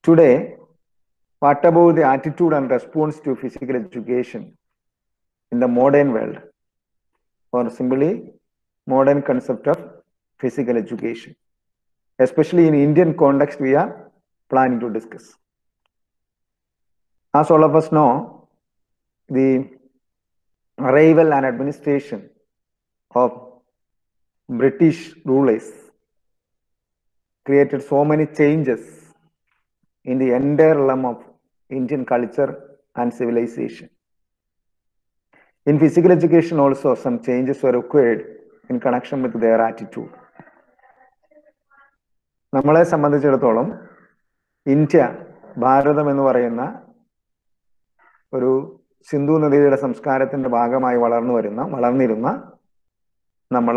Today, what about the attitude and response to physical education in the modern world, or simply modern concept of physical education? Especially in Indian context, we are planning to discuss. As all of us know, the arrival and administration of British rulers created so many changes in the entire realm of Indian culture and civilization. In physical education, also, some changes were required in connection with their attitude. നമ്മളെ സംബന്ധിച്ചിടത്തോളം India ഭാരതം എന്ന് പറയുന്ന ഒരു സിന്ധു നദിയുടെ സംസ്കാരത്തിന്റെ ഭാഗമായി വളർന്നു വരുന്ന വളർന്നിരുന്ന നമ്മൾ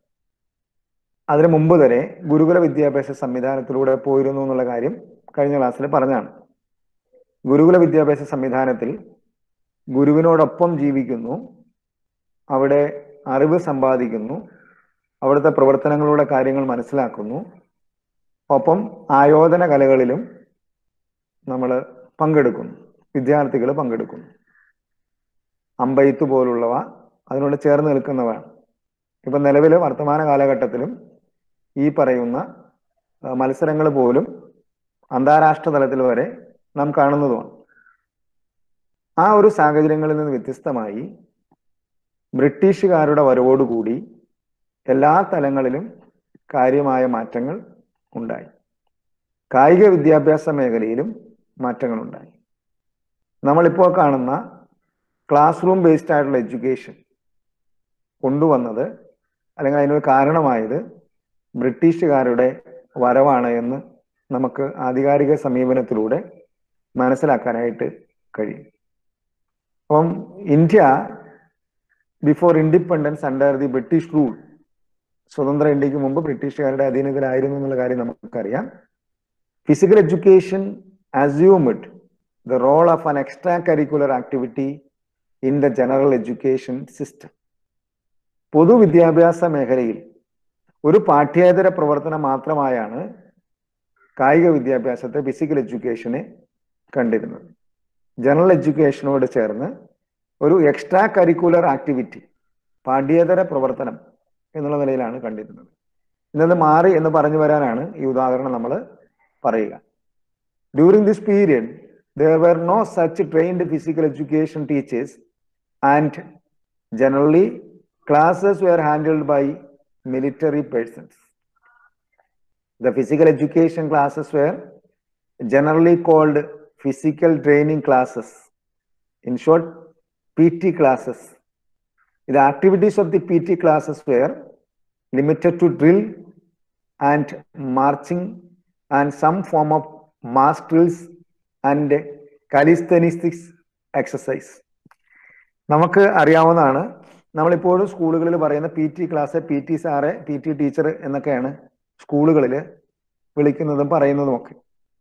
അതിനു മുമ്പ് വരെ ഗുരുകുല വിദ്യാഭ്യാസ സംവിധാനത്തിലൂടെ പോയിരുന്നു എന്നുള്ള കാര്യം കഴിഞ്ഞ ക്ലാസ്സിൽ പറഞ്ഞാണ് ഗുരുകുല വിദ്യാഭ്യാസ സംവിധാനത്തിൽ ഗുരുവിനോടൊപ്പം ജീവിക്കുന്നു അവിടെ അറിവ് സമ്പാദിക്കുന്നു അവിടുത്തെ പ്രവർത്തനങ്ങളുടെ കാര്യങ്ങൾ മനസ്സിലാക്കുന്നു ഒപ്പം ആയോധന കലകളിലും നമ്മൾ പങ്കെടുക്കുന്നു വിദ്യാർത്ഥികൾ പങ്കെടുക്കുന്നു അമ്പെയ്ത്ത് പോലുള്ളവ അതിനോട് ചേർന്ന് നിൽക്കുന്നവയാണ് ഇപ്പൊ നിലവിൽ വർത്തമാന കാലഘട്ടത്തിലും ഈ പറയുന്ന മത്സരങ്ങൾ പോലും അന്താരാഷ്ട്ര തലത്തിൽ വരെ നാം കാണുന്നതുമാണ് ആ ഒരു സാഹചര്യങ്ങളിൽ നിന്ന് വ്യത്യസ്തമായി ബ്രിട്ടീഷുകാരുടെ വരവോടുകൂടി എല്ലാ തലങ്ങളിലും കാര്യമായ മാറ്റങ്ങൾ ഉണ്ടായി കായിക വിദ്യാഭ്യാസ മേഖലയിലും മാറ്റങ്ങൾ ഉണ്ടായി നമ്മളിപ്പോൾ കാണുന്ന ക്ലാസ് റൂം ബേസ്ഡ് ആയിട്ടുള്ള എഡ്യൂക്കേഷൻ കൊണ്ടുവന്നത് അല്ലെങ്കിൽ അതിനൊരു കാരണമായത് ബ്രിട്ടീഷുകാരുടെ വരവാണ് എന്ന് നമുക്ക് ആധികാരിക സമീപനത്തിലൂടെ മനസ്സിലാക്കാനായിട്ട് കഴിയും അപ്പം India before independence under the British rule സ്വതന്ത്ര ഇന്ത്യക്ക് മുമ്പ് ബ്രിട്ടീഷുകാരുടെ അധീനതയിലായിരുന്നു എന്നുള്ള കാര്യം നമുക്കറിയാം physical education assumed the role of an extra curricular activity in the general education system പൊതുവിദ്യാഭ്യാസ മേഖലയിൽ ഒരു പാഠ്യേതര പ്രവർത്തനം മാത്രമായാണ് കായിക വിദ്യാഭ്യാസത്തെ ഫിസിക്കൽ എഡ്യൂക്കേഷനെ കണ്ടിരുന്നത് ജനറൽ എഡ്യൂക്കേഷനോട് ചേർന്ന് ഒരു എക്സ്ട്രാ കരിക്കുലർ ആക്ടിവിറ്റി പാഠ്യേതര പ്രവർത്തനം എന്നുള്ള നിലയിലാണ് കണ്ടിരുന്നത് ഇന്നത് മാറി എന്ന് പറഞ്ഞു വരാനാണ് ഈ ഉദാഹരണം നമ്മൾ പറയുക during this period there were no such trained physical education teachers and generally classes were handled by military persons. The physical education classes were generally called physical training classes. In short, PT classes. The activities of the PT classes were limited to drill and marching and some form of mass drills and calisthenics exercise. നമുക്ക് അറിയാവുന്നതാണ് നമ്മളിപ്പോഴും സ്കൂളുകളിൽ പറയുന്ന P T class P T sir P T teacher എന്നൊക്കെയാണ് സ്കൂളുകളിൽ വിളിക്കുന്നതും പറയുന്നതും ഒക്കെ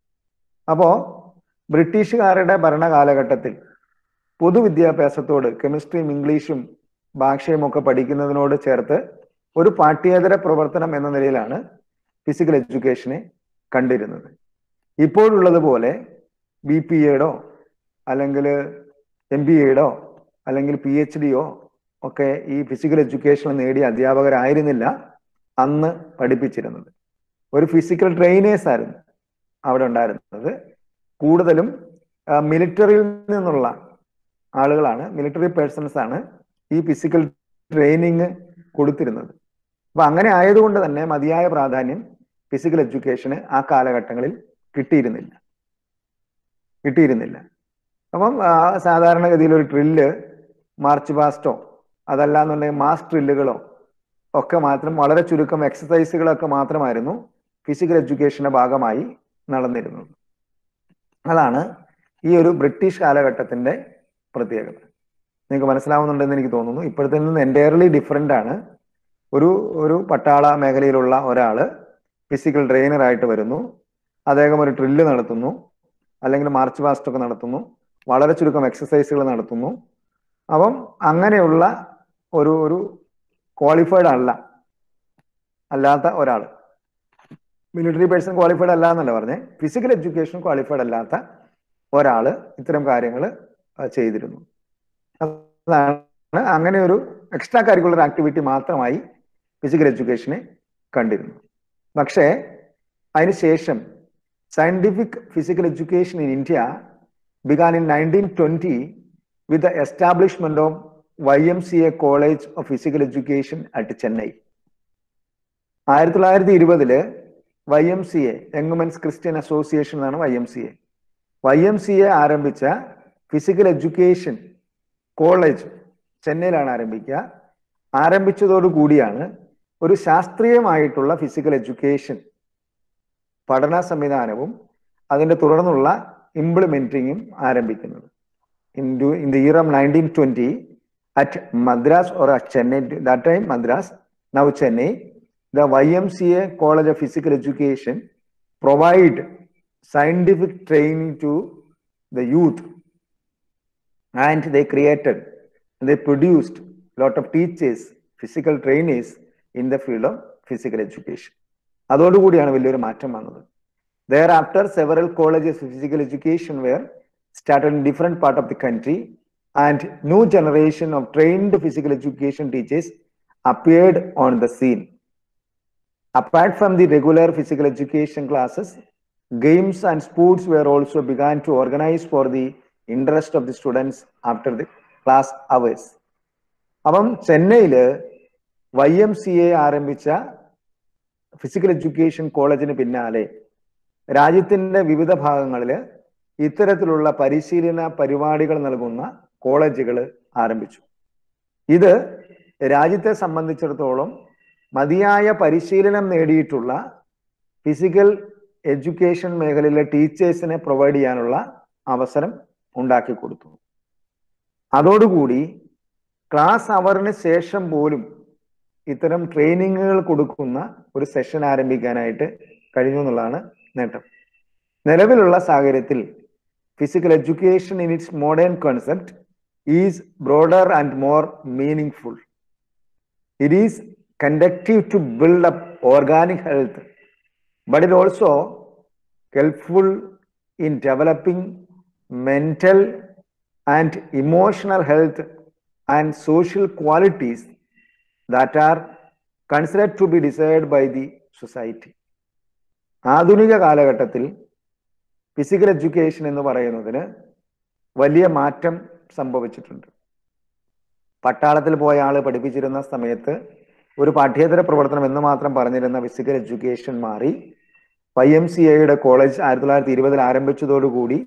അപ്പോ ബ്രിട്ടീഷുകാരുടെ ഭരണകാലഘട്ടത്തിൽ പൊതുവിദ്യാഭ്യാസത്തോട് കെമിസ്ട്രിയും ഇംഗ്ലീഷും ഭാഷയും ഒക്കെ പഠിക്കുന്നതിനോട് ചേർത്ത് ഒരു പാഠ്യേതര പ്രവർത്തനം എന്ന നിലയിലാണ് ഫിസിക്കൽ എഡ്യൂക്കേഷനെ കണ്ടിരുന്നത് ഇപ്പോഴുള്ളതുപോലെ ബി പി എഡോ അല്ലെങ്കിൽ എം ബി എഡോ അല്ലെങ്കിൽ പി എച്ച് ഡിയോ ഒക്കെ ഈ ഫിസിക്കൽ എഡ്യൂക്കേഷൻ നേടിയ അധ്യാപകരായിരുന്നില്ല അന്ന് പഠിപ്പിച്ചിരുന്നത് ഒരു ഫിസിക്കൽ ട്രെയിനേഴ്സ് ആയിരുന്നു അവിടെ ഉണ്ടായിരുന്നത് കൂടുതലും മിലിറ്ററിയിൽ നിന്നുള്ള ആളുകളാണ് മിലിറ്ററി പേഴ്സൺസ് ആണ് ഈ ഫിസിക്കൽ ട്രെയിനിങ് കൊടുത്തിരുന്നത് അപ്പൊ അങ്ങനെ ആയതുകൊണ്ട് തന്നെ മതിയായ പ്രാധാന്യം ഫിസിക്കൽ എഡ്യൂക്കേഷന് ആ കാലഘട്ടങ്ങളിൽ കിട്ടിയിരുന്നില്ല കിട്ടിയിരുന്നില്ല അപ്പം സാധാരണഗതിയിൽ ഒരു ഡ്രില്ല് മാർച്ച് പാസ്റ്റോ അതല്ല എന്നുണ്ടെങ്കിൽ മാസ് ഡ്രില്ലുകളോ ഒക്കെ മാത്രം വളരെ ചുരുക്കം എക്സസൈസുകളൊക്കെ മാത്രമായിരുന്നു ഫിസിക്കൽ എഡ്യൂക്കേഷന്റെ ഭാഗമായി നടന്നിരുന്നത് അതാണ് ഈ ഒരു ബ്രിട്ടീഷ് കാലഘട്ടത്തിന്റെ പ്രത്യേകത നിങ്ങൾക്ക് മനസ്സിലാവുന്നുണ്ടെന്ന് എനിക്ക് തോന്നുന്നു ഇപ്പോഴത്തെ നിന്ന് എൻറ്റയർലി ഡിഫറെൻ്റ് ആണ് ഒരു ഒരു പട്ടാള മേഖലയിലുള്ള ഒരാള് ഫിസിക്കൽ ട്രെയിനർ ആയിട്ട് വരുന്നു അദ്ദേഹം ഒരു ഡ്രില്ല് നടത്തുന്നു അല്ലെങ്കിൽ മാർച്ച് പാസ്റ്റ് ഒക്കെ നടത്തുന്നു വളരെ ചുരുക്കം എക്സസൈസുകൾ നടത്തുന്നു അപ്പം അങ്ങനെയുള്ള ഒരു ഒരു ക്വാളിഫൈഡ് അല്ല അല്ലാത്ത ഒരാൾ മിലിറ്ററി പേഴ്സൺ ക്വാളിഫൈഡ് അല്ല എന്നല്ല പറഞ്ഞേ ഫിസിക്കൽ എഡ്യൂക്കേഷൻ ക്വാളിഫൈഡ് അല്ലാത്ത ഒരാള് ഇത്തരം കാര്യങ്ങൾ ചെയ്തിരുന്നു അതാണ് അങ്ങനെ ഒരു എക്സ്ട്രാ കരിക്കുലർ ആക്ടിവിറ്റി മാത്രമായി ഫിസിക്കൽ എഡ്യൂക്കേഷനെ കണ്ടിരുന്നു പക്ഷേ അതിനുശേഷം scientific physical education in India began in nineteen twenty with the establishment of Y M C A college of physical education at Chennai ആയിരത്തി തൊള്ളായിരത്തി ഇരുപതില് Y M C A young men's Christian association എന്നാണ് Y M C A Y M C A ആരംഭിച്ച physical education college ചെന്നൈയിലാണ് ആരംഭിക്കുക ആരംഭിച്ചതോടു കൂടിയാണ് ഒരു ശാസ്ത്രീയമായിട്ടുള്ള ഫിസിക്കൽ എഡ്യൂക്കേഷൻ പഠന സംവിധാനവും അതിന്റെ തുടർന്നുള്ള ഇംപ്ലിമെന്റിങ്ങും ആരംഭിക്കുന്നത് in do in the year of nineteen twenty at Madras or at Chennai that time Madras now Chennai the YMCA College of Physical Education provide scientific training to the youth and they created they produced a lot of teachers physical trainers in the field of physical education അതോടുകൂടിയാണ് വലിയൊരു മാറ്റം വന്നത് thereafter several colleges physical education were started in different part of the country and new generation of trained physical education teachers appeared on the scene Apart from the regular physical education classes, games and sports were also began to organize for the interest of the students after the class hours. അപ്പം ചെന്നൈയില് Y M C A ആരംഭിച്ച physical education കോളേജിന് പിന്നാലെ രാജ്യത്തിന്റെ വിവിധ ഭാഗങ്ങളിൽ ഇത്തരത്തിലുള്ള പരിശീലന പരിപാടികൾ നൽകുന്ന കോളേജുകൾ ആരംഭിച്ചു ഇത് രാജ്യത്തെ സംബന്ധിച്ചിടത്തോളം മതിയായ പരിശീലനം നേടിയിട്ടുള്ള ഫിസിക്കൽ എഡ്യൂക്കേഷൻ മേഖലയിലെ ടീച്ചേഴ്സിനെ പ്രൊവൈഡ് ചെയ്യാനുള്ള അവസരം ഉണ്ടാക്കി കൊടുത്തു അതോടുകൂടി ക്ലാസ് അവറിന് ശേഷം പോലും ഇത്തരം ട്രെയിനിങ്ങുകൾ കൊടുക്കുന്ന ഒരു സെഷൻ ആരംഭിക്കാനായിട്ട് കഴിഞ്ഞു എന്നുള്ളതാണ് നേട്ടം നിലവിലുള്ള സാഹചര്യത്തിൽ physical education in its modern concept is broader and more meaningful it is conductive to build up organic health, but it also helpful in developing mental and emotional health and social qualities that are considered to be desired by the society. ആധുനിക കാലഘട്ടത്തിൽ physical education എന്ന് പറയുന്നതിന് വലിയ മാറ്റം സംഭവിച്ചിട്ടുണ്ട് പട്ടാളത്തിൽ പോയ ആള് പഠിപ്പിച്ചിരുന്ന സമയത്ത് ഒരു പാഠ്യേതര പ്രവർത്തനം എന്ന് മാത്രം പറഞ്ഞിരുന്ന ഫിസിക്കൽ എഡ്യൂക്കേഷൻ മാറി വൈ എം സി എയുടെ കോളേജ് ആയിരത്തി തൊള്ളായിരത്തി ഇരുപതിൽ ആരംഭിച്ചതോടുകൂടി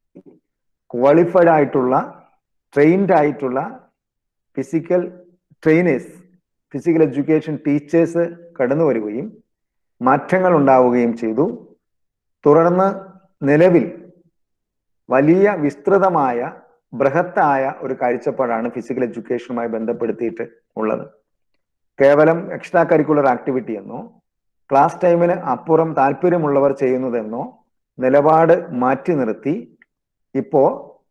ക്വാളിഫൈഡ് ആയിട്ടുള്ള ട്രെയിൻഡ് ആയിട്ടുള്ള physical trainers physical education teachers കടന്നു വരികയും മാറ്റങ്ങൾ ഉണ്ടാവുകയും ചെയ്തു തുടർന്ന് നിലവിൽ വലിയ വിസ്തൃതമായ ബൃഹത്തായ ഒരു കാഴ്ചപ്പാടാണ് ഫിസിക്കൽ എഡ്യൂക്കേഷനുമായി ബന്ധപ്പെടുത്തിയിട്ട് ഉള്ളത് കേവലം എക്സ്ട്രാ കരിക്കുലർ ആക്ടിവിറ്റി എന്നോ ക്ലാസ് ടൈമിന് അപ്പുറം താല്പര്യമുള്ളവർ ചെയ്യുന്നതെന്നോ നിലപാട് മാറ്റി നിർത്തി ഇപ്പോ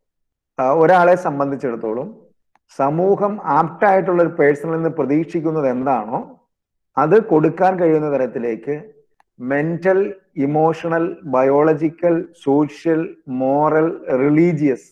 ഒരാളെ സംബന്ധിച്ചിടത്തോളം സമൂഹം ആപ്റ്റായിട്ടുള്ള ഒരു പേഴ്സണിൽ നിന്ന് പ്രതീക്ഷിക്കുന്നത് എന്താണോ അത് കൊടുക്കാൻ കഴിയുന്ന തരത്തിലേക്ക് mental emotional biological social moral religious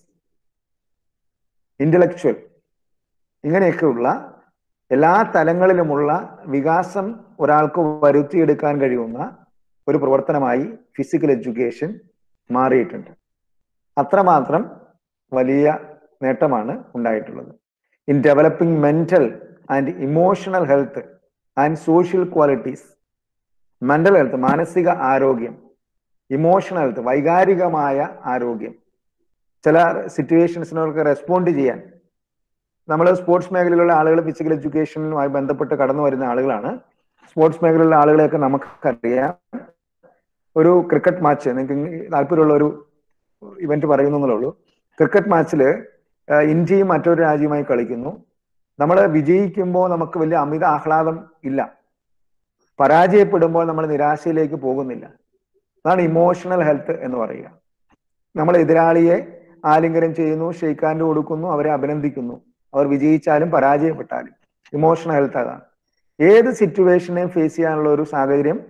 intellectual ഇങ്ങനെയൊക്കെയുള്ള എല്ലാ തലങ്ങളിലുമുള്ള വികാസം ഒരാൾക്ക് വരുത്തിയെടുക്കാൻ കഴിയുന്ന ഒരു പ്രവർത്തനമായി ഫിസിക്കൽ എഡ്യൂക്കേഷൻ മാറിയിട്ടുണ്ട് അത്രമാത്രം വലിയ നേട്ടമാണ് ഉണ്ടായിട്ടുള്ളത് in developing mental and emotional health and social qualities mental health മാനസിക ആരോഗ്യം ഇമോഷണൽ ഹെൽത്ത് വൈകാരികമായ ആരോഗ്യം ചില സിറ്റുവേഷൻസിനൊക്കെ റെസ്പോണ്ട് ചെയ്യാൻ നമ്മൾ സ്പോർട്സ് മേഖലയിലുള്ള ആളുകൾ ഫിസിക്കൽ എഡ്യൂക്കേഷനുമായി ബന്ധപ്പെട്ട് കടന്നു വരുന്ന ആളുകളാണ് സ്പോർട്സ് മേഖലയിലുള്ള ആളുകളെയൊക്കെ നമുക്കറിയാം ഒരു ക്രിക്കറ്റ് മാച്ച് നിങ്ങൾക്ക് താല്പര്യമുള്ള ഒരു ഇവന്റ് പറയുന്നു എന്നുള്ളൂ ക്രിക്കറ്റ് മാച്ചിൽ ഇന്ത്യയും മറ്റൊരു രാജ്യവുമായി കളിക്കുന്നു നമ്മൾ വിജയിക്കുമ്പോൾ നമുക്ക് വലിയ അമിത ആഹ്ലാദം ഇല്ല പരാജയപ്പെടുമ്പോൾ നമ്മൾ നിരാശയിലേക്ക് പോകുന്നില്ല അതാണ് ഇമോഷണൽ ഹെൽത്ത് എന്ന് പറയുക നമ്മൾ എതിരാളിയെ ആലിംഗനം ചെയ്യുന്നു ഷെയ്ക്കാൻഡ് കൊടുക്കുന്നു അവരെ അഭിനന്ദിക്കുന്നു അവർ വിജയിച്ചാലും പരാജയപ്പെട്ടാലും ഇമോഷണൽ ഹെൽത്ത് അതാണ് ഏത് സിറ്റുവേഷനെയും ഫേസ് ചെയ്യാനുള്ള ഒരു സാഹചര്യം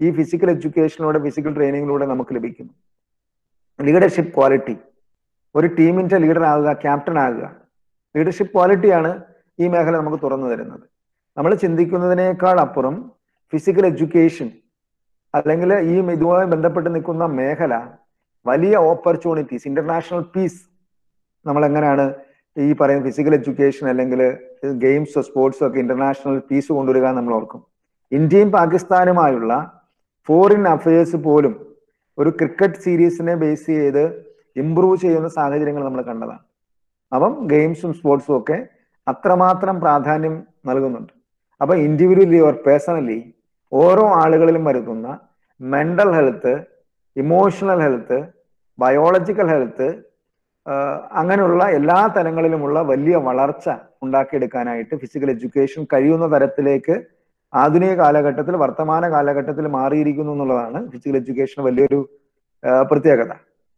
ഈ ഫിസിക്കൽ എഡ്യൂക്കേഷനിലൂടെ ഫിസിക്കൽ ട്രെയിനിങ്ങിലൂടെ നമുക്ക് ലഭിക്കുന്നു ലീഡർഷിപ്പ് ക്വാളിറ്റി ഒരു ടീമിന്റെ ലീഡർ ആകുക ക്യാപ്റ്റൻ ആകുക ലീഡർഷിപ്പ് ക്വാളിറ്റിയാണ് ഈ മേഖല നമുക്ക് തുറന്നു തരുന്നത് നമ്മൾ ചിന്തിക്കുന്നതിനേക്കാൾ അപ്പുറം ഫിസിക്കൽ എഡ്യൂക്കേഷൻ അല്ലെങ്കിൽ ഈ ഇതുമായി ബന്ധപ്പെട്ട് നിൽക്കുന്ന മേഖല വലിയ ഓപ്പർച്യൂണിറ്റീസ് ഇന്റർനാഷണൽ പീസ് നമ്മൾ എങ്ങനെയാണ് ഈ പറയുന്ന ഫിസിക്കൽ എഡ്യൂക്കേഷൻ അല്ലെങ്കിൽ ഗെയിംസോ സ്പോർട്സോ ഒക്കെ ഇന്റർനാഷണൽ പീസ് കൊണ്ടുവരിക എന്ന് നമ്മൾ ഓർക്കും ഇന്ത്യയും പാകിസ്ഥാനുമായുള്ള ഫോറിൻ അഫയേഴ്സ് പോലും ഒരു ക്രിക്കറ്റ് സീരീസിനെ ബേസ് ചെയ്ത് ഇംപ്രൂവ് ചെയ്യുന്ന സാഹചര്യങ്ങൾ നമ്മൾ കണ്ടതാണ് അപ്പം ഗെയിംസും സ്പോർട്സും ഒക്കെ അത്രമാത്രം പ്രാധാന്യം നൽകുന്നുണ്ട് അപ്പൊ ഇൻഡിവിജ്വലി ഓർ പേഴ്സണലി ഓരോ ആളുകളിലും വരുത്തുന്ന mental health emotional health biological health അങ്ങനെയുള്ള എല്ലാ തലങ്ങളിലുമുള്ള വലിയ വളർച്ച ഉണ്ടാക്കിയെടുക്കാനായിട്ട് ഫിസിക്കൽ എഡ്യൂക്കേഷൻ കഴിയുന്ന തരത്തിലേക്ക് ആധുനിക കാലഘട്ടത്തിൽ വർത്തമാന കാലഘട്ടത്തിൽ മാറിയിരിക്കുന്നു എന്നുള്ളതാണ് ഫിസിക്കൽ എഡ്യൂക്കേഷൻ വലിയൊരു പ്രത്യേകത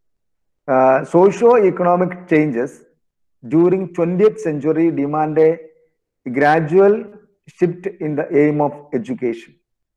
socio economic changes during twentieth century demand a gradual shift in the aim of education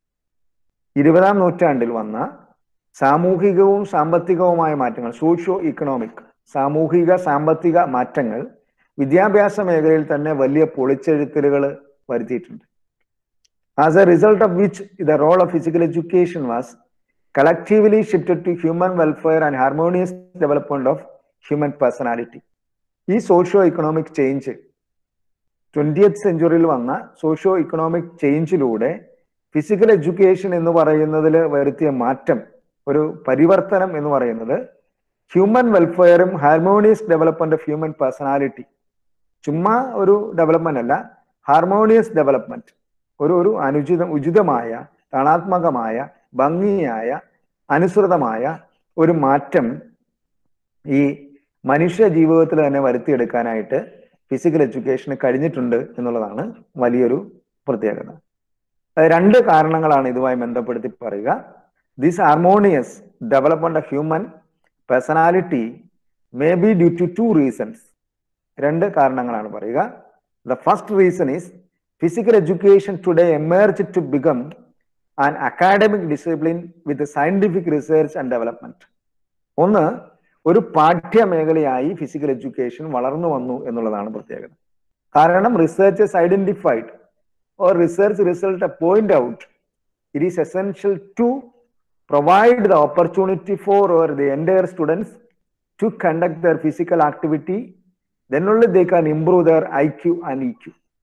ഇരുപതാം നൂറ്റാണ്ടിൽ വന്ന സാമൂഹികവും സാമ്പത്തികവുമായ മാറ്റങ്ങൾ സോഷ്യോ ഇക്കണോമിക് സാമൂഹിക സാമ്പത്തിക മാറ്റങ്ങൾ വിദ്യാഭ്യാസ മേഖലയിൽ തന്നെ വലിയ പൊളിച്ചെഴുത്തലുകൾ വരുത്തിയിട്ടുണ്ട് as a result of which the role of physical education was collectively shifted to human welfare and harmonious development of human personality ഈ സോഷ്യോ ഇക്കണോമിക് ചേഞ്ച് ട്വന്റിയത്ത് സെഞ്ചുറിയിൽ വന്ന സോഷ്യോ ഇക്കണോമിക് ചേഞ്ചിലൂടെ ഫിസിക്കൽ എഡ്യൂക്കേഷൻ എന്ന് പറയുന്നതിൽ വരുത്തിയ മാറ്റം ഒരു പരിവർത്തനം എന്ന് പറയുന്നത് ഹ്യൂമൻ വെൽഫെയറും harmonious development of human personality ചുമ്മാ ഒരു ഡെവലപ്മെന്റ് അല്ല ഹാർമോണിയസ് ഡെവലപ്മെന്റ് ഒരു ഒരു അനുചിതം ഉചിതമായ തണാത്മകമായ ഭംഗിയായ അനുസൃതമായ ഒരു മാറ്റം ഈ മനുഷ്യ ജീവിതത്തിൽ തന്നെ വരുത്തിയെടുക്കാനായിട്ട് ഫിസിക്കൽ എഡ്യൂക്കേഷന് കഴിഞ്ഞിട്ടുണ്ട് എന്നുള്ളതാണ് വലിയൊരു പ്രത്യേകത രണ്ട് കാരണങ്ങളാണ് ഇതുമായി ബന്ധപ്പെടുത്തി പറയുക this harmonious development of human personality may be due to two reasons രണ്ട് കാരണങ്ങളാണ് പറയുക the first reason is physical education today emerge to become an academic discipline with scientific research and development ഒന്ന് ഒരു പാഠ്യ മേഖലയായി ഫിസിക്കൽ എഡ്യൂക്കേഷൻ വളർന്നു വന്നു എന്നുള്ളതാണ് പ്രത്യേകത കാരണം researchers identified or research result point out it is essential to provide the opportunity for or the entire students to conduct their physical activity then only they can improve their IQ and EQ.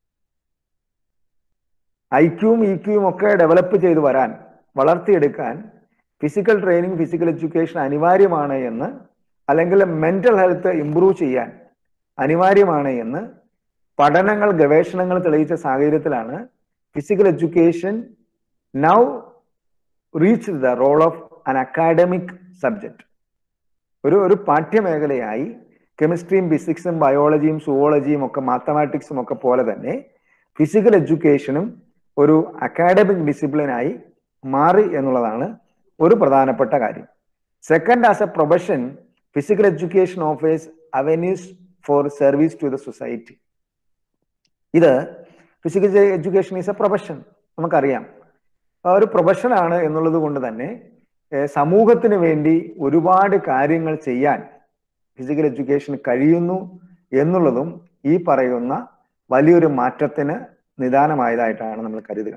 ഐക്യവും ഇക്യവും ഒക്കെ develop ചെയ്തു വരാൻ വളർത്തിയെടുക്കാൻ physical training physical education അനിവാര്യമാണ് എന്ന് അല്ലെങ്കിൽ mental health improve ചെയ്യാൻ അനിവാര്യമാണ് എന്ന് പഠനങ്ങൾ ഗവേഷണങ്ങൾ തെളിയിച്ച സാഹചര്യത്തിലാണ് physical education now reach the role of an academic subject ഒരു ഒരു പാഠ്യമേഖലയായി കെമിസ്ട്രിയും ഫിസിക്സും ബയോളജിയും സുവോളജിയും ഒക്കെ മാത്തമാറ്റിക്സും ഒക്കെ പോലെ തന്നെ ഫിസിക്കൽ എഡ്യൂക്കേഷനും ഒരു അക്കാഡമിക് ഡിസിപ്ലിനായി മാറി എന്നുള്ളതാണ് ഒരു പ്രധാനപ്പെട്ട കാര്യം second as a profession physical education offers avenues for service to the society ഇത് physical education is a profession നമുക്കറിയാം ഒരു പ്രൊഫഷനാണ് എന്നുള്ളത് കൊണ്ട് തന്നെ സമൂഹത്തിന് വേണ്ടി ഒരുപാട് കാര്യങ്ങൾ ചെയ്യാൻ ഫിസിക്കൽ എഡ്യൂക്കേഷൻ കഴിയുന്നു എന്നുള്ളതും ഈ പറയുന്ന വലിയൊരു മാറ്റത്തിന് നിദാനമായതായിട്ടാണ് നമ്മൾ കരുതുക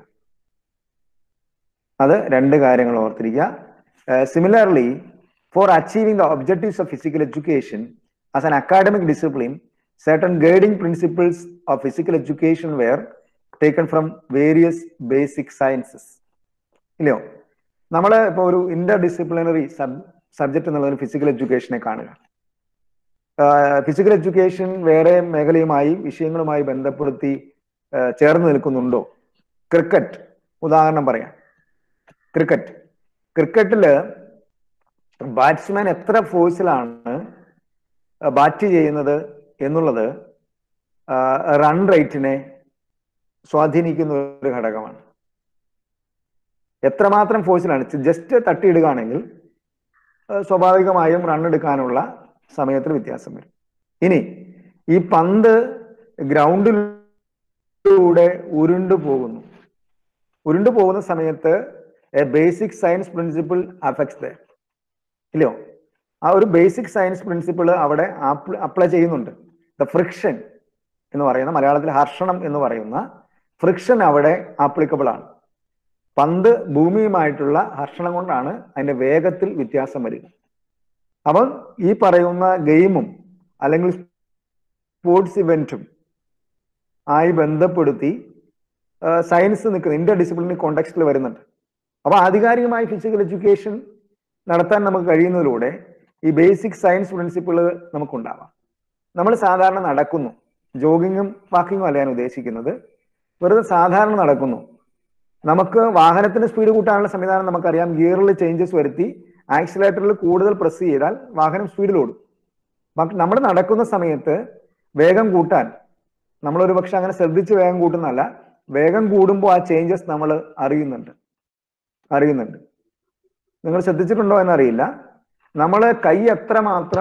അത് രണ്ട് കാര്യങ്ങൾ ഓർത്തിരിക്കുക similarly for achieving the objectives of physical education as an academic discipline certain guiding principles of physical education were taken from various basic sciences ഇല്ലയോ നമ്മൾ ഇപ്പോൾ ഒരു ഇന്റർ ഡിസിപ്ലിനറി സബ് സബ്ജക്ട് എന്നുള്ളതിന് ഫിസിക്കൽ എഡ്യൂക്കേഷനെ കാണുക ഫിസിക്കൽ എഡ്യൂക്കേഷൻ വേറെ മേഖലയുമായി വിഷയങ്ങളുമായി ബന്ധപ്പെടുത്തി ചേർന്ന് നിൽക്കുന്നുണ്ടോ ക്രിക്കറ്റ് ഉദാഹരണം പറയാം ക്രിക്കറ്റ് ക്രിക്കറ്റില് ബാറ്റ്സ്മാൻ എത്ര ഫോഴ്സിലാണ് ബാറ്റ് ചെയ്യുന്നത് എന്നുള്ളത് റൺ റേറ്റിനെ സ്വാധീനിക്കുന്ന ഒരു ഘടകമാണ് എത്രമാത്രം ഫോഴ്സിലാണ് ജസ്റ്റ് തട്ടിയിടുകയാണെങ്കിൽ സ്വാഭാവികമായും റൺ എടുക്കാനുള്ള സമയത്തിൽ വ്യത്യാസം വരും ഇനി ഈ പന്ത് ഗ്രൗണ്ടിലൂടെ ഉരുണ്ടു പോകുന്നു ഉരുണ്ടു പോകുന്ന സമയത്ത് a basic science principle affects the ഇല്ലയോ ആ ഒരു ബേസിക് സയൻസ് പ്രിൻസിപ്പിൾ അവിടെ അപ്ലൈ ചെയ്യുന്നുണ്ട് ദ ഫ്രിക്ഷൻ എന്ന് പറയുന്ന മലയാളത്തിൽ ഹർഷണം എന്ന് പറയുന്ന ഫ്രിക്ഷൻ അവിടെ ആപ്ലിക്കബിൾ ആണ് പന്ത് ഭൂമിയുമായിട്ടുള്ള ഹർഷണം കൊണ്ടാണ് അതിന്റെ വേഗത്തിൽ വ്യത്യാസം വരിക അപ്പം ഈ പറയുന്ന ഗെയിമും അല്ലെങ്കിൽ സ്പോർട്സ് ഇവന്റും ആയി ബന്ധപ്പെടുത്തി സയൻസ് നിൽക്കുന്ന ഇന്റർ ഡിസിപ്ലിനറി കോണ്ടെക്സ്റ്റിൽ വരുന്നുണ്ട് അപ്പൊ ആധികാരികമായി ഫിസിക്കൽ എഡ്യൂക്കേഷൻ നടത്താൻ നമുക്ക് കഴിയുന്നതിലൂടെ ഈ ബേസിക് സയൻസ് പ്രിൻസിപ്പിൾ നമുക്കുണ്ടാവാം നമ്മൾ സാധാരണ നടക്കുന്നു ജോഗിങ്ങും വാക്കിങ്ങും അല്ല ഞാൻ ഉദ്ദേശിക്കുന്നത് വെറുതെ സാധാരണ നടക്കുന്നു നമുക്ക് വാഹനത്തിന് സ്പീഡ് കൂട്ടാനുള്ള സംവിധാനം നമുക്കറിയാം ഗിയറിൽ ചേഞ്ചസ് വരുത്തി ആക്സിലേറ്ററിൽ കൂടുതൽ പ്രസ് ചെയ്താൽ വാഹനം സ്പീഡിൽ ഓടും നമ്മൾ നടക്കുന്ന സമയത്ത് വേഗം കൂട്ടാൻ നമ്മൾ ഒരു പക്ഷെ അങ്ങനെ ശ്രദ്ധിച്ച് വേഗം കൂട്ടുന്നതല്ല വേഗം കൂടുമ്പോൾ ആ ചേഞ്ചസ് നമ്മൾ അറിയുന്നുണ്ട് അറിയുന്നുണ്ട് നിങ്ങൾ ശ്രദ്ധിച്ചിട്ടുണ്ടോ എന്നറിയില്ല നമ്മൾ കൈ എത്രമാത്രം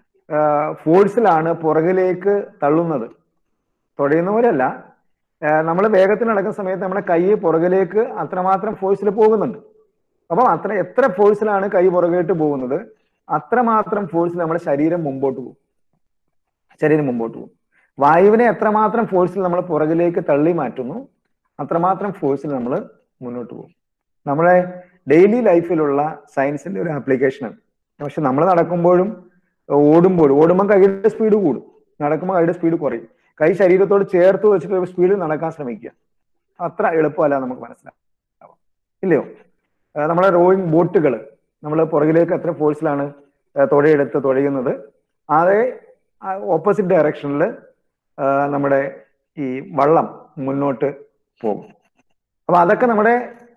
ഫോഴ്സിലാണ് പുറകിലേക്ക് തള്ളുന്നത് തുഴയുന്ന പോലെയല്ല നമ്മൾ വേഗത്തിൽ നടക്കുന്ന സമയത്ത് നമ്മുടെ കൈ പുറകിലേക്ക് അത്രമാത്രം ഫോഴ്സിൽ പോകുന്നുണ്ട് അപ്പം അത്ര എത്ര ഫോഴ്സിലാണ് കൈ പുറകോട്ട് പോകുന്നത് അത്രമാത്രം ഫോഴ്സിൽ നമ്മുടെ ശരീരം മുമ്പോട്ട് പോകും ശരീരം മുമ്പോട്ട് പോകും വായുവിനെ എത്രമാത്രം ഫോഴ്സിൽ നമ്മൾ പുറകിലേക്ക് തള്ളി മാറ്റുന്നു അത്രമാത്രം ഫോഴ്സിൽ നമ്മൾ മുന്നോട്ട് പോകും നമ്മളെ ഡെയിലി ലൈഫിലുള്ള സയൻസിന്റെ ഒരു ആപ്ലിക്കേഷനാണ് പക്ഷെ നമ്മൾ നടക്കുമ്പോഴും ഓടുമ്പോഴും ഓടുമ്പോൾ കൈയുടെ സ്പീഡ് കൂടും നടക്കുമ്പോൾ കൈയുടെ സ്പീഡ് കുറയും കൈ ശരീരത്തോട് ചേർത്ത് വെച്ചിട്ട് സ്പീഡിൽ നടക്കാൻ ശ്രമിക്കുക അത്ര എളുപ്പമല്ല നമുക്ക് മനസ്സിലാവും ഇല്ലയോ നമ്മളെ റോയിങ് ബോട്ടുകൾ നമ്മൾ പുറകിലേക്ക് എത്ര ഫോഴ്സിലാണ് തുഴയെടുത്ത് തുഴയുന്നത് അതേ ഓപ്പോസിറ്റ് ഡയറക്ഷനിൽ നമ്മുടെ ഈ വള്ളം മുന്നോട്ട് പോകും അപ്പൊ അതൊക്കെ നമ്മുടെ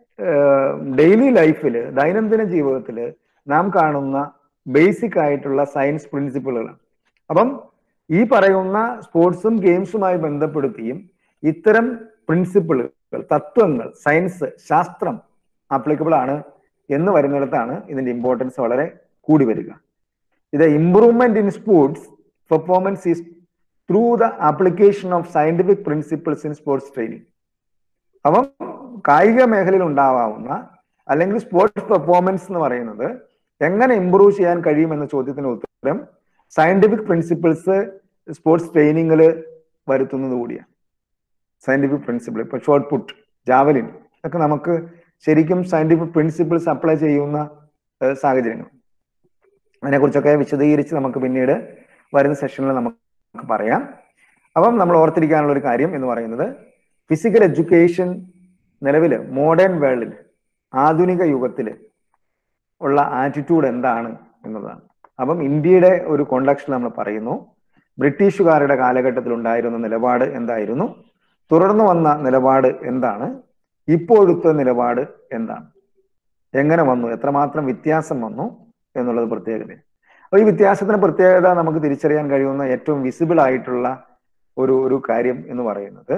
ഡെയിലി ലൈഫിൽ ദൈനംദിന ജീവിതത്തിൽ നാം കാണുന്ന ബേസിക് ആയിട്ടുള്ള സയൻസ് പ്രിൻസിപ്പിളുകളാണ് അപ്പം ഈ പറയുന്ന സ്പോർട്സും ഗെയിംസുമായി ബന്ധപ്പെടുത്തിയും ഇത്തരം പ്രിൻസിപ്പിളുകൾ തത്വങ്ങൾ സയൻസ് ശാസ്ത്രം ആപ്ലിക്കബിൾ ആണ് എന്ന് വരുന്നിടത്താണ് ഇതിന്റെ ഇമ്പോർട്ടൻസ് വളരെ കൂടി വരിക ഇത് improvement in sports performance is through the application of scientific principles in sports training അപ്പം കായിക മേഖലയിൽ ഉണ്ടാവാവുന്ന അല്ലെങ്കിൽ സ്പോർട്സ് പെർഫോമൻസ് എന്ന് പറയുന്നത് എങ്ങനെ ഇംപ്രൂവ് ചെയ്യാൻ കഴിയും എന്ന ചോദ്യത്തിന് ഉത്തരം സയന്റിഫിക് പ്രിൻസിപ്പിൾസ് സ്പോർട്സ് ട്രെയിനിങ്ങിൽ വരുത്തുന്നത് കൂടിയാണ് സയന്റിഫിക് പ്രിൻസിപ്പിൾ ഇപ്പൊ ഷോർട്ട് പുട്ട് ജാവലിൻ ഒക്കെ നമുക്ക് ശരിക്കും സയന്റിഫിക് പ്രിൻസിപ്പിൾസ് അപ്ലൈ ചെയ്യുന്ന സാഹചര്യങ്ങൾ അതിനെക്കുറിച്ചൊക്കെ വിശദീകരിച്ച് നമുക്ക് പിന്നീട് വരുന്ന സെഷനിൽ നമുക്ക് പറയാം അപ്പം നമ്മൾ ഓർത്തിരിക്കാനുള്ള ഒരു കാര്യം എന്ന് പറയുന്നത് ഫിസിക്കൽ എഡ്യൂക്കേഷൻ നിലവിൽ മോഡേൺ വേൾഡിൽ ആധുനിക യുഗത്തിൽ ഉള്ള ആറ്റിറ്റ്യൂഡ് എന്താണ് എന്നതാണ് അപ്പം ഇന്ത്യയുടെ ഒരു കോണ്ടക്സ്റ്റിൽ നമ്മൾ പറയുന്നു ബ്രിട്ടീഷുകാരുടെ കാലഘട്ടത്തിൽ ഉണ്ടായിരുന്ന നിലപാട് എന്തായിരുന്നു തുടർന്നു വന്ന നിലപാട് എന്താണ് ഇപ്പോഴത്തെ നിലപാട് എന്താണ് എങ്ങനെ വന്നു എത്രമാത്രം വ്യത്യാസം വന്നു എന്നുള്ളത് പ്രത്യേകത അപ്പൊ ഈ വ്യത്യാസത്തിന് പ്രത്യേകത നമുക്ക് തിരിച്ചറിയാൻ കഴിയുന്ന ഏറ്റവും വിസിബിൾ ആയിട്ടുള്ള ഒരു ഒരു കാര്യം എന്ന് പറയുന്നത്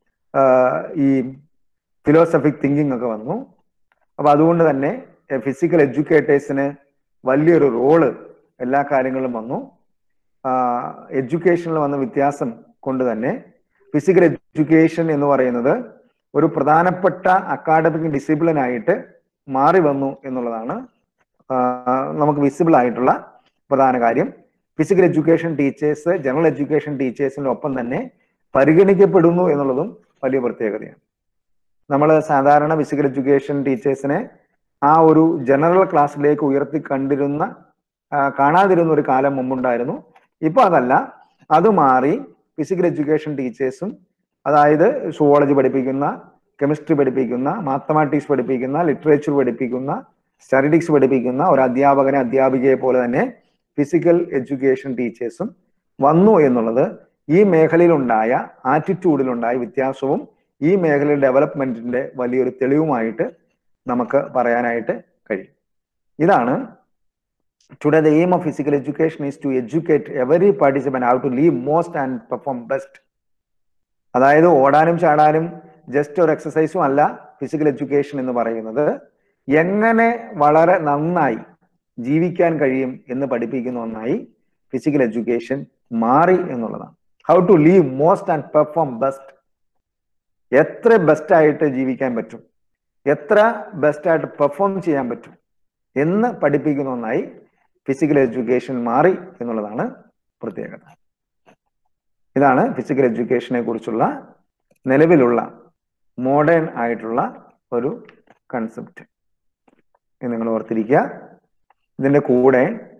ഈ ഫിലോസഫിക് തിങ്കിങ് ഒക്കെ വന്നു അപ്പൊ അതുകൊണ്ട് തന്നെ ഫിസിക്കൽ എഡ്യൂക്കേറ്റേഴ്സിന് വലിയൊരു റോള് എല്ലാ കാര്യങ്ങളിലും വന്നു എഡ്യൂക്കേഷനിൽ വന്ന വ്യത്യാസം കൊണ്ട് തന്നെ ഫിസിക്കൽ എഡ്യൂക്കേഷൻ എന്ന് പറയുന്നത് ഒരു പ്രധാനപ്പെട്ട അക്കാഡമിക് ഡിസിപ്ലിൻ ആയിട്ട് മാറി വന്നു എന്നുള്ളതാണ് നമുക്ക് വിസിബിൾ ആയിട്ടുള്ള പ്രധാന കാര്യം physical education teachers general education ടീച്ചേഴ്സിന്റെ ഒപ്പം തന്നെ പരിഗണിക്കപ്പെടുന്നു എന്നുള്ളതും വലിയ പ്രത്യേകതയാണ് നമ്മൾ സാധാരണ ഫിസിക്കൽ എഡ്യൂക്കേഷൻ ടീച്ചേഴ്സിനെ ആ ഒരു ജനറൽ ക്ലാസ്സിലേക്ക് ഉയർത്തി കണ്ടിരുന്ന കാണാതിരുന്ന ഒരു കാലം മുമ്പുണ്ടായിരുന്നു ഇപ്പൊ അതല്ല അത് മാറി ഫിസിക്കൽ എഡ്യൂക്കേഷൻ ടീച്ചേഴ്സും അതായത് സുവോളജി പഠിപ്പിക്കുന്ന കെമിസ്ട്രി പഠിപ്പിക്കുന്ന മാത്തമാറ്റിക്സ് പഠിപ്പിക്കുന്ന ലിറ്ററേച്ചർ പഠിപ്പിക്കുന്ന സ്റ്റാറ്റിറ്റിക്സ് പഠിപ്പിക്കുന്ന ഒരു അധ്യാപകനെ അധ്യാപികയെ പോലെ തന്നെ ഫിസിക്കൽ എഡ്യൂക്കേഷൻ ടീച്ചേഴ്സും വന്നു എന്നുള്ളത് ഈ മേഖലയിലുണ്ടായ ആറ്റിറ്റ്യൂഡിലുണ്ടായ വ്യത്യാസവും ഈ മേഖലയിൽ ഡെവലപ്മെന്റിന്റെ വലിയൊരു തെളിവുമായിട്ട് നമുക്ക് പറയാനായിട്ട് കഴിയും ഇതാണ് today the aim of physical education is to educate every participant how to live most and perform best അതായത് ഓടാനും ചാടാനും ജസ്റ്റ് ഒരു എക്സസൈസും അല്ല ഫിസിക്കൽ എഡ്യൂക്കേഷൻ എന്ന് പറയുന്നത് എങ്ങനെ വളരെ നന്നായി ജീവിക്കാൻ കഴിയും എന്ന് പഠിപ്പിക്കുന്ന ഒന്നായി ഫിസിക്കൽ എഡ്യൂക്കേഷൻ മാറി എന്നുള്ളതാണ് how to live most and perform best എത്ര ബെസ്റ്റ് ആയിട്ട് ജീവിക്കാൻ പറ്റും എത്ര ബെസ്റ്റായിട്ട് പെർഫോം ചെയ്യാൻ പറ്റും എന്ന് പഠിപ്പിക്കുന്ന ഒന്നായി ഫിസിക്കൽ എഡ്യൂക്കേഷൻ മാറി എന്നുള്ളതാണ് പ്രത്യേകത ഇതാണ് ഫിസിക്കൽ എഡ്യൂക്കേഷനെ കുറിച്ചുള്ള നിലവിലുള്ള മോഡേൺ ആയിട്ടുള്ള ഒരു കൺസെപ്റ്റ് നിങ്ങൾ ഓർത്തിരിക്കുക ഇതിന്റെ കൂടെ